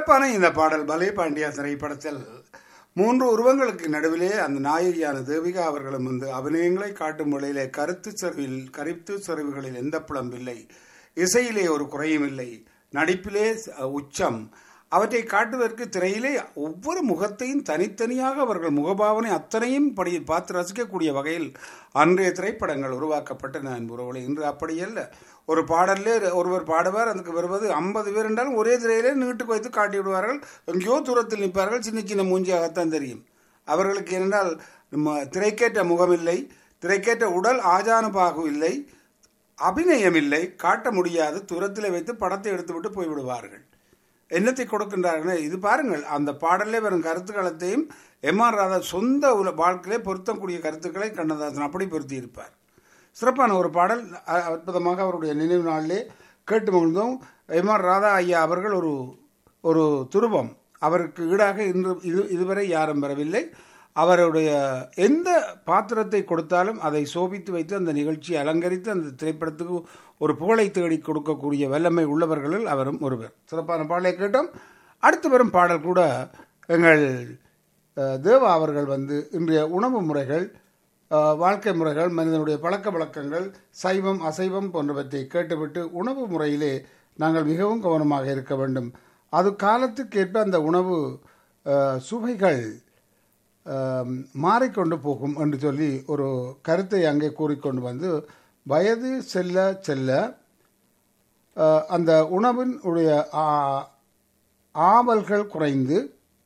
சிறப்பான இந்த பாடல் பலே பாண்டியா திரைப்படத்தில் மூன்று உருவங்களுக்கு நடுவிலே அந்த நாயகியான தேவிகா அவர்களும் வந்து அபிநயங்களை காட்டும் வழியிலே கருத்து செறிவில் கருத்து செறிவுகளில் எந்த புலம்பில்லை இசையிலே ஒரு குறையும் இல்லை நடிப்பிலே அஹ், உச்சம் அவற்றை காட்டுவதற்கு திரையிலே ஒவ்வொரு முகத்தையும் தனித்தனியாக அவர்கள் முகபாவனை அத்தனையும் படி பார்த்து ரசிக்கக்கூடிய வகையில் அன்றைய திரைப்படங்கள் உருவாக்கப்பட்டன என்பவர்களை இன்று அப்படியல்ல ஒரு பாடல்லே ஒருவர் பாடுவார் அதுக்கு வருவது ஐம்பது பேர் என்றாலும் ஒரே திரையிலே நீட்டுக்கு வைத்து காட்டி விடுவார்கள் எங்கேயோ தூரத்தில் நிற்பார்கள் சின்ன சின்ன மூஞ்சியாகத்தான் தெரியும் அவர்களுக்கு என்னென்றால் நம்ம திரைக்கேற்ற முகமில்லை திரைக்கேற்ற உடல் ஆஜானுபாகு இல்லை அபிநயம் இல்லை காட்ட முடியாது தூரத்தில் வைத்து படத்தை எடுத்துவிட்டு போய்விடுவார்கள் என்னத்தை கொடுக்கின்றார்கள் இது பாருங்கள் அந்த பாடலே வரும் கருத்துக்களத்தையும் எம் ஆர் ராதா சொந்த உல- வாழ்க்கையிலே பொருத்தக்கூடிய கருத்துக்களை கண்ணதாசன் அப்படி பொருத்தி இருப்பார் சிறப்பான ஒரு பாடல் அ- அற்புதமாக அவருடைய நினைவு நாளிலே கேட்டு மகிழ்ந்தோம் எம் ஆர் ராதா ஐயா அவர்கள் ஒரு ஒரு துருவம் அவருக்கு ஈடாக இன்று இது இதுவரை யாரும் பெறவில்லை அவருடைய எந்த பாத்திரத்தை கொடுத்தாலும் அதை சோபித்து வைத்து அந்த நிகழ்ச்சியை அலங்கரித்து அந்த திரைப்படத்துக்கு ஒரு புகழை தேடி கொடுக்கக்கூடிய வல்லமை உள்ளவர்களில் அவரும் ஒருவர் சிறப்பான பாடலை கேட்டோம் அடுத்து வரும் பாடல் கூட எங்கள் அஹ், தேவா அவர்கள் வந்து இன்றைய உணவு முறைகள் அஹ், வாழ்க்கை முறைகள் மனிதனுடைய பழக்க வழக்கங்கள் சைவம் அசைவம் போன்றவற்றை கேட்டுவிட்டு உணவு முறையிலே நாங்கள் மிகவும் கவனமாக இருக்க வேண்டும் அது காலத்துக்கேற்ப அந்த உணவு அஹ், சுவைகள் அஹ், மாறிக்கொண்டு போகும் என்று சொல்லி ஒரு கருத்தை அங்கே கூறிக்கொண்டு வந்து வயது செல்ல செல்ல அஹ், அந்த உணவின் உடைய ஆ- ஆவல்கள் குறைந்து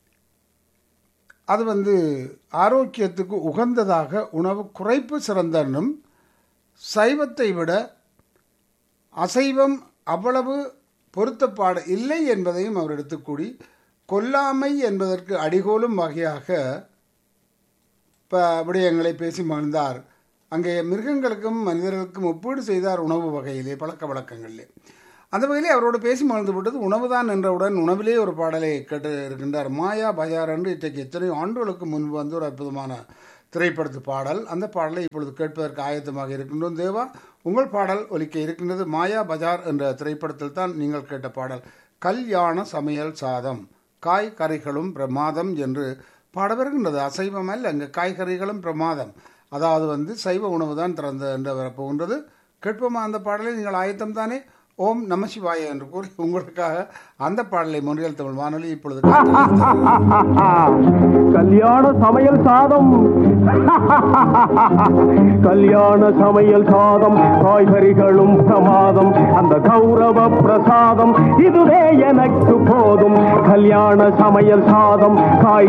அது வந்து ஆரோக்கியத்துக்கு உகந்ததாக உணவு குறைப்பு சிறந்தனும் சைவத்தை விட அசைவம் அவ்வளவு பொருத்தப்பாடு இல்லை என்பதையும் அவர் எடுத்துக்கூடி கொல்லாமை என்பதற்கு அடிகோலும் வகையாக ப விடயங்களை பேசி மகிழ்ந்தார் அங்கே மிருகங்களுக்கும் மனிதர்களுக்கும் ஒப்பீடு செய்தார் உணவு வகையிலே பழக்க வழக்கங்களிலே அந்த வகையிலே அவரோடு பேசி மகிழ்ந்து விட்டது உணவுதான் என்றவுடன் உணவிலே ஒரு பாடலை கேட்டு இருக்கின்றார் மாயா பஜார் என்று இன்றைக்கு எத்தனை ஆண்டுகளுக்கு முன்பு வந்து ஒரு அற்புதமான திரைப்படத்து பாடல் அந்த பாடலை இப்பொழுது கேட்பதற்கு ஆயத்தமாக இருக்கின்றோம் தேவா உங்கள் பாடல் ஒலிக்க இருக்கின்றது மாயா பஜார் என்ற திரைப்படத்தில் தான் நீங்கள் கேட்ட பாடல் கல்யாண சமையல் சாதம் காய்கறிகளும் பிரமாதம் என்று பாட வருகின்றது அசைவம் அல்ல அங்கே காய்கறிகளும் பிரமாதம் அதாவது வந்து சைவ உணவு தான் திறந்த என்று வரப்போகின்றது கேட்போமா அந்த பாடலை நீங்கள் ஆயத்தம் தானே ஓம் நம சிவாய என்று கூறி உங்களுக்காக அந்த பாடலை மொழியல் தமிழ் வானொலி இப்பொழுது கல்யாண சமையல் சாதம் கல்யாண சமையல் சாதம் காய்கறிகளும் பிரமாதம் அந்த கௌரவ பிரசாதம் இதுவே எனக்கு போதும் கல்யாண சமையல் சாதம் காய்